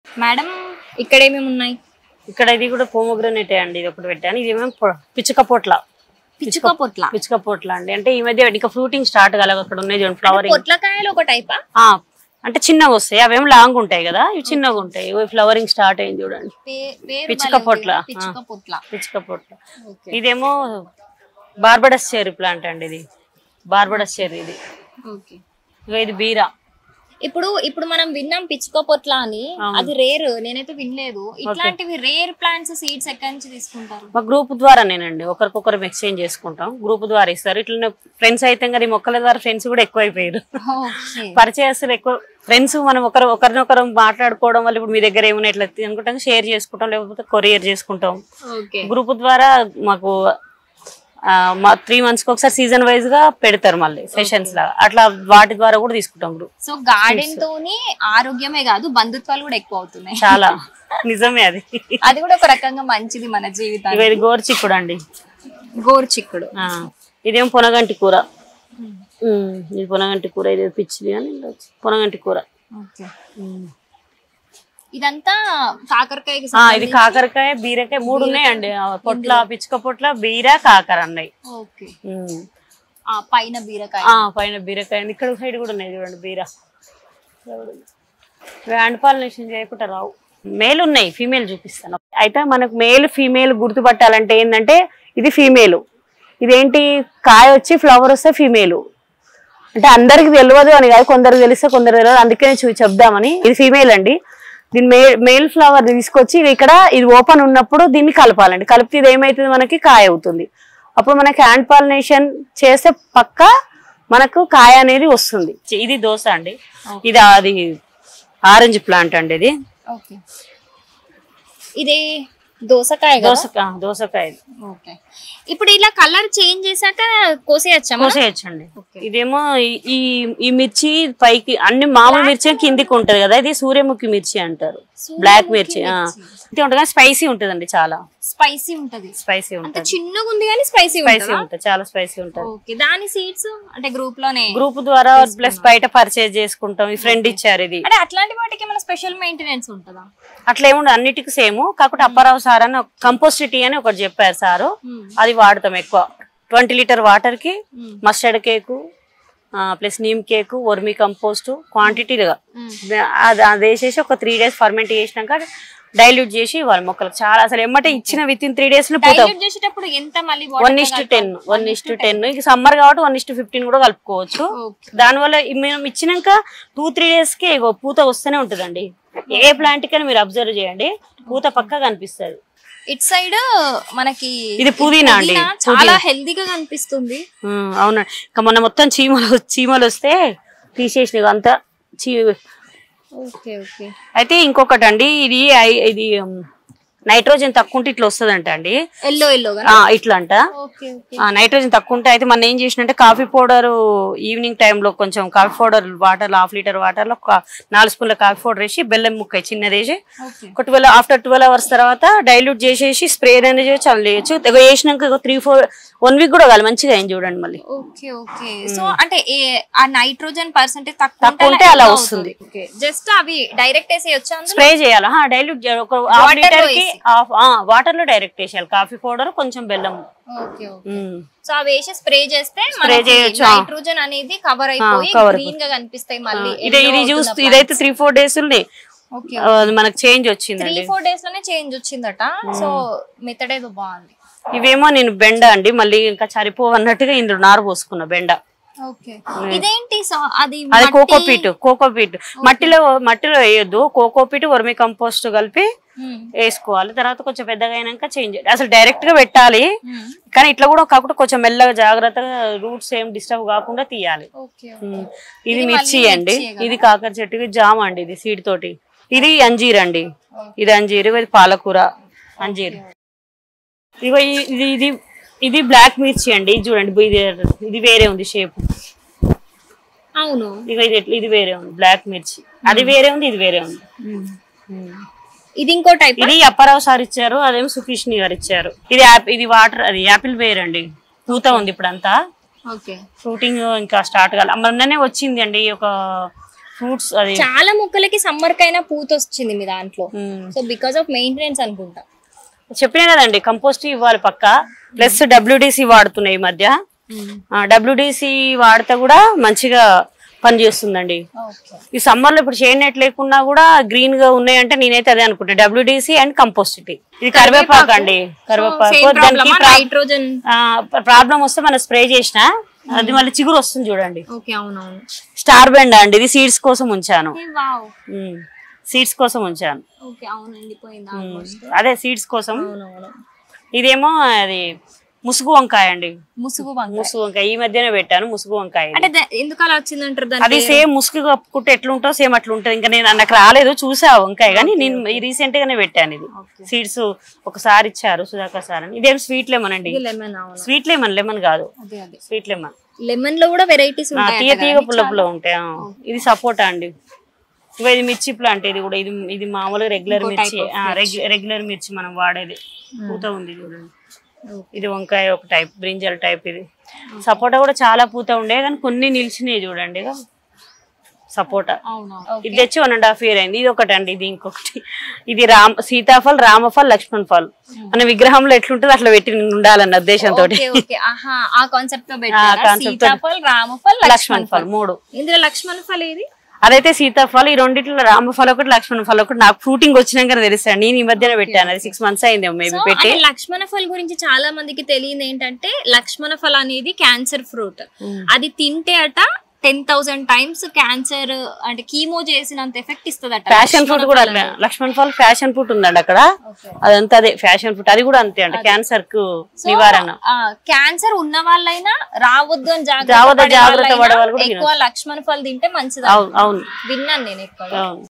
Madam ఇక్కడ ఏమేమి ఉన్నాయి ఇక్కడ ఇది కూడా పోమోగ్రనేటే అండి ఇది ఒకటి పెట్టాను ఇది ఏమో పొ- పిచ్చుక పొట్ల పిచ్చుక పొట్ల పిచ్చుక పొట్ల అండి అంటే ఈ మధ్య ఇంకా ఫ్రూటింగ్ స్టార్ట్ కాలేదు అక్కడ ఉన్నాయి చూడండి ఫ్లవరింగ్ పొట్లకాయలు ఒక టైపా ఆ, అంటే చిన్నగా వస్తాయి అవేమో లాంగ్ ఉంటాయి కదా ఇవి చిన్నగా ఉంటాయి ఇవి ఫ్లవరింగ్ స్టార్ట్ అయింది చూడండి పిచ్చుక పొట్ల పిచ్చుక పొట్ల పిచ్చుక పొట్ల ఓకే ఇదేమో బార్బడస్ చెర్రీ ప్లాంట్ అండి ఇది బార్బడస్ చెర్రీ ఇది ఓకే ఇగో ఇది బీరా ఇప్పుడు ఇప్పుడు మనం విన్నాం పిచ్చుక పొట్ల అని అది రేర్ నేనైతే వినలేదు ఇట్లాంటివి రేర్ ప్లాంట్స్ సీడ్స్ ఎక్కడి నుంచి తీసుకుంటారు మా గ్రూప్ ద్వారానేనండి ఒకరికొకరు ఎక్స్చేంజ్ చేసుకుంటాం గ్రూప్ ద్వారా ఇస్తారు ఇట్లా ఫ్రెండ్స్ అయితే కదా ఈ మొక్కల ద్వారా ఫ్రెండ్స్ కూడా ఎక్కువైపోయారు ఓకే పరిచయస్తులు ఎక్కువ ఫ్రెండ్స్ మనం ఒకరు ఒకరినొకరు మాట్లాడుకోవడం వల్ల ఇప్పుడు మీ దగ్గర ఏమైనా ఇట్లా అనుకుంటాం షేర్ చేసుకుంటాం లేకపోతే కొరియర్ చేసుకుంటాం ఓకే గ్రూప్ ద్వారా మాకు ఆ, మా త్రీ మంత్స్ కి ఒకసారి సీజన్ వైజ్ గా పెడతారు మళ్ళీ సెషన్స్ లాగా అట్లా వాటి ద్వారా కూడా తీసుకుంటాం గ్రూప్ సో గార్డెన్ తోని ఆరోగ్యమే కాదు బంధుత్వాలు కూడా ఎక్కువ అవుతున్నాయి చాలా నిజమే అది అది కూడా ఒక రకంగా మంచిది మన జీవితానికి ఇవి ఇది గోరుచిక్కుడు అండి గోరు చిక్కుడు ఆ, ఇదేం పొనగంటి కూర ఉమ్, ఇది పొనగంటి కూర ఇది పిచ్చిది అని ఇలా వచ్చి- పొనగంటి కూర ఓకే ఇదంతా కాకరకాయకి ఆ, ఇది కాకరకాయ బీరకాయ మూడు ఉన్నాయండి ఆ, పొట్ల పిచ్చుక పొట్ల బీర కాకర అన్నాయి ఓకే ఉమ్. ఆ పైన బీరకాయ ఆ, పైన బీరకాయ ఉంది. ఇక్కడ సైడ్ కూడా ఉన్నాయి చూడండి బీర హ్యాండ్ పాలినేషన్ చేయకుండా రావు మేల్ ఉన్నాయి ఫీమేల్ చూపిస్తాను అయితే మనకు మేల్ ఫీమేల్ గుర్తుపట్టాలంటే ఏంటంటే ఇది ఫీమేల్ ఇదేంటి కాయ వచ్చి ఫ్లవర్ వస్తే ఫీమేల్ అంటే అందరికి తెలియదు అని కాదు కొందరికి తెలిస్తే కొందరు తెలియదు అందుకనే చూ చెప్దామని ఇది ఫీమేల్ అండి దీని మే మేల్ ఫ్లవర్ తీసుకొచ్చి ఇది ఇక్కడ ఇది ఓపెన్ ఉన్నప్పుడు దీన్ని కలపాలండి కలిపితే ఇది ఏమైతుంది మనకి కాయ అవుతుంది అప్పుడు మనకి హ్యాండ్ పాలినేషన్ చేస్తే పక్క మనకు కాయ అనేది వస్తుంది ఇది దోశ అండి ఇది అది ఆరెంజ్ ప్లాంట్ అండి ఇది ఓకే ఇది దోసకాయ కదా దోసకాయ దోసకాయ ఓకే ఇప్పుడు ఇలా కలర్ చేంజ్ చేశాక కోసేయచ్చా మనం? కోసేయచ్చండి ఇదేమో ఈ- ఈ ఈ మిర్చి పైకి అన్ని మామూలు మిర్చి కిందికి ఉంటది కదా ఇది సూర్యముఖి మిర్చి అంటారు బ్లాక్ మిర్చి ఆ. ఇది ఉంటుంది కానీ స్పైసీ ఉంటదండి చాలా స్పైసీ ఉంటది స్పైసీ అంత ఉంటుంది చిన్నగా ఉంది కానీ స్పైసీ స్పైసీ ఉంటుంది చాలా స్పైసీ ఉంటుంది ఓకే దాని సీడ్స్ అంటే గ్రూప్ లోనే గ్రూప్ ద్వారా ప్లస్ బయట పర్చేజ్ చేసుకుంటాం ఈ ఫ్రెండ్ ఇచ్చారు ఇది అంటే అట్లాంటి వాటికి మన స్పెషల్ మెయింటెనెన్స్ ఉంటుందా అట్లా ఏముండదు అన్నిటికీ సేమ్ కాకపోతే అప్పారావు సార్ అని కంపోస్ట్ టీ అని ఒకటి చెప్పారు సారు అది వాడతాం ఎక్కువ ట్వంటీ లీటర్ వాటర్ కి mustard cake plus neem cake vermi compost క్వాంటిటీగా అది అది వేసేసి ఒక త్రీ డేస్ ఫర్మెంట్ చేసినాక డైల్యూట్ చేసి ఇవ్వాలి మొక్కలకు చాలా అసలు ఎమ్మటే ఇచ్చిన విత్ ఇన్ త్రీ డేస్ లో పోతాం డైల్యూట్ చేసేటప్పుడు ఎంత మళ్ళీ one is to ten one is to ten ఇక సమ్మర్ కాబట్టి వన్ ఇస్ టు ఫిఫ్టీన్ కూడా కలుపుకోవచ్చు దానివల్ల ఈ మేము ఇచ్చినాక టూ త్రీ డేస్ కి ఇగో పూత వస్తూనే ఉంటుందండి ఏ ప్లాంట్ కైనా మీరు అబ్జర్వ్ చేయండి పూత పక్క కనిపిస్తుంది ఇట్ సైడ్ మనకి ఇది పుదీనా అండి పుదీనా చాలా హెల్దీగా కనిపిస్తుంది ఉమ్, అవునండి ఇంకా మొన్న మొత్తం చీమలు చీమలు వస్తే తీసేసిన అంతా చీ ఓకే ఓకే అయితే ఇంకొకటి అండి ఇది ఐ- ఇది నైట్రోజన్ తక్కువ ఉంటే ఇట్లా వస్తుందంట అండి ఎల్లో ఎల్లో ఆ, ఇట్లా అంట ఓకే ఓకే ఆ, నైట్రోజన్ తక్కువ ఉంటే అయితే మన ఏం చేసినంటే కాఫీ పౌడర్ ఈవినింగ్ టైంలో కొంచెం coffee powder water half litre water లో ఒక నాలుగు స్పూన్ల కాఫీ పౌడర్ వేసి బెల్లం ముక్క చిన్నది వేసి ఓకే ఒక ట్వెల్వ్ ఆఫ్టర్ ట్వెల్వ్ అవర్స్ తర్వాత డైల్యూట్ చేసేసి స్ప్రే అనేది చేయొచ్చు అలా చేయొచ్చు ఇక వేసినాక త్రీ ఫోర్ వన్ వీక్ కూడా కాదు మంచిగా అయింది చూడండి మళ్ళీ ఓకే ఓకే సో అంటే ఏ ఆ నైట్రోజన్ పర్సెంటేజ్ తక్కువ తక్కువ ఉంటే అలా వస్తుంది. జస్ట్ అవి డైరెక్ట్ వేసేయచ్చు అందులో స్ప్రే చేయాలి డైల్యూట్ ఒక హాఫ్ Water లీటర్ లో కి వాటర్ లో డైరెక్ట్ వేసేయాలి కాఫీ పౌడర్ కొంచెం బెల్లం ఓకే ఓకే ఉమ్. సో అవి వేసి స్ప్రే చేస్తే చేయొచ్చు, ఆ. నైట్రోజన్ అనేది కవర్ అయిపోయి cover గ్రీన్ గా కనిపిస్తాయి మళ్ళీ ఇది ఇది చూస్తే ఇదైతే త్రీ ఫోర్ డేస్ ఉంది ఓకే ఆ, మనకు చేంజ్ త్రీ వచ్చిందండి ఫోర్ డేస్ లోనే చేంజ్ వచ్చిందట సో మెథడ్ ఏదో బాగుంది ఇవేమో నేను బెండ అండి మళ్ళీ ఇంకా సరిపో అన్నట్టుగా ఇందులో నారు పోసుకున్నా బెండ ఓకే ఇదేంటి సో అది అది మట్టి- కోకోపీట్ కోకోపీట్ మట్టిలో మట్టిలో వేయొద్దు కోకోపీట్ వర్మి కంపోస్ట్ కలిపి మ్మ్. వేసుకోవాలి తర్వాత కొంచెం పెద్దగా అయినాక చేంజ్ అసలు డైరెక్ట్ గా పెట్టాలి మ్మ్. కానీ ఇట్లా కూడా కాకుండా కొంచెం మెల్లగా జాగ్రత్తగా రూట్స్ ఏం డిస్టర్బ్ కాకుండా తీయాలి ఓకే ఉమ్. ఇది మిర్చి అండి ఇది కాకర చెట్టు ఇది జామ అండి ఇది సీడ్ తోటి ఇది అంజీర్ అండి ఇది అంజీర్ ఇది పాలకూర అంజీర్ ఇగో ఈ- ఇది ఇది ఇది బ్లాక్ మిర్చి అండి ఇది చూడండి ఇది ఇది వేరే ఉంది షేప్ అవును ఇగో ఇది ఎట్ల- ఇది వేరే ఉంది బ్లాక్ మిర్చి అది వేరే ఉంది ఇది వేరే ఉంది ఇది ఇంకో టైప్ ఇది అప్పారావు సార్ ఇచ్చారు అదేమో సుకృష్ణి గారు ఇచ్చారు ఇది యాప్- ఇది వాటర్ అది యాపిల్ వేర్ అండి పూత ఉంది ఇప్పుడు అంతా ఓకే ఫ్రూటింగ్ ఇంకా స్టార్ట్ కాలే మొన్ననే వచ్చింది అండి ఒక ఫ్రూట్స్ అది చాలా మొక్కలకి సమ్మర్ కైనా పూత వచ్చింది మీ దాంట్లో hmm. So because of maintenance అనుకుంటా చెప్పినా కదండి కంపోస్ట్ ఇవ్వాలి పక్క ప్లస్ డబ్ల్యూడిసి వాడుతున్నాయి ఈ మధ్య డబ్ల్యూడిసి వాడితే కూడా మంచిగా పనిచేస్తుందండి ఓకే ఈ సమ్మర్ లో ఇప్పుడు చేయనట్ లేకున్నా కూడా గ్రీన్ గా ఉన్నాయంటే నేనైతే అదే అనుకుంటా డబ్ల్యూడిసి అండ్ కంపోస్ట్ ఇది ఇది కరివేపాకు అండి కరివేపాకు దానికి నైట్రోజన్ ప్రాబ్లం వస్తే మనం స్ప్రే చేసిన అది మళ్ళీ చిగురు వస్తుంది చూడండి ఓకే అవునవును స్టార్ బెండ్ అండి ఇది సీడ్స్ కోసం ఉంచాను వావ్ సీడ్స్ కోసం ఉంచాను ఓకే అవునండి పోయింది ఆల్మోస్ట్ అదే సీడ్స్ కోసం అవునవును ఇదేమో అది ముసుగు వంకాయ అండి ముసుగు వంకాయ ముసుగు వంకాయ ఈ మధ్యనే పెట్టాను ముసుగు వంకాయ ఇది. అంటే ద- ఎందుకు అలా వచ్చిందంటారు దాని అది సేమ్ ముసుగు కప్పుకుంటే ఎట్లుంటో సేమ్ అట్లా ఉంటుంది ఇంకా నేను నాకు రాలేదు చూసా ఆ వంకాయ కానీ నేను రీసెంట్ గానే పెట్టాను ఇది సీడ్స్ ఒకసారి ఇచ్చారు సుధాకర్ సార్ అని ఇదేం స్వీట్ లెమన్ అండి లెమన్ అవును స్వీట్ లెమన్ లెమన్ కాదు అదే అదే స్వీట్ లెమన్ లెమన్ లో కూడా వెరైటీస్ ఉంటాయి తీయ తీగ పుల్ల పుల్ల ఉంటాయి ఆ. ఇది సపోటా అండి ఇగో ఇది మిర్చి ప్లాంట్ ఇది కూడా ఇది ఇది మామూలుగా రెగ్యులర్ మిర్చి రెగ్యులర్ మిర్చి మనం వాడేది పూత ఉంది చూడండి ఇది వంకాయ ఒక టైప్ బ్రింజల్ టైప్ ఇది సపోటా కూడా చాలా పూత ఉండే కానీ కొన్ని నిలిచినాయి చూడండి ఇక సపోటా అవునవును ఇది తెచ్చి వన్ అండ్ హాఫ్ ఇయర్ అయింది ఇది ఒకటి అండి ఇది ఇంకొకటి ఇది రామ్ సీతాఫల్ రామఫల్ లక్ష్మణ్ ఫల్ మన విగ్రహంలో ఎట్లుంటుంది అట్లా పెట్టి ఉండాలన్న ఉద్దేశంతో ఓకే ఓకే ఆహా ఆ కాన్సెప్ట్ తో పెట్టారా concept తో- సీతాఫల్ రామఫల్ లక్ష్మణ్ లక్ష్మణ్ ఫల్ మూడు ఇందులో లక్ష్మణ్ ఫల్ ఏది అదైతే సీతాఫల్ ఈ రెండిట్లో రామఫల్ ఒకటి లక్ష్మణ్ ఫల్ ఒకటి నాకు ఫ్రూటింగ్ వచ్చినాక తెలుస్తాను నేను ఈ మధ్యన పెట్టాను అది సిక్స్ మంత్స్ అయింది మేబీ సో పెట్టి అంటే లక్ష్మణ ఫల్ గురించి చాలా మందికి తెలియదు ఏంటంటే లక్ష్మణ ఫల్ అనేది క్యాన్సర్ ఫ్రూట్ అది తింటే అట టెన్ థౌసండ్ టైమ్స్ క్యాన్సర్ అంటే కీమో చేసినంత ఎఫెక్ట్ ఇస్తుంది అట ఫ్యాషన్ ఫ్రూట్ కూడా అట్లా లక్ష్మణ్ ఫల్ ఫ్యాషన్ ఫ్రూట్ ఉందండి అక్కడ అదంతా అదే ఫ్యాషన్ ఫ్రూట్ అది కూడా అంతే అండి క్యాన్సర్ కు నివారణ క్యాన్సర్ ఉన్న వాళ్ళైనా రావద్దు అని జాగ్రత్త రావద్దు, పడే జాగ్రత్త వాళ్ళైనా పడే వాళ్ళు కూడా ఎక్కువ లక్ష్మణ ఫల్ తింటే మంచిది అవును అవును విన్నాను నేను ఎక్కువ అవును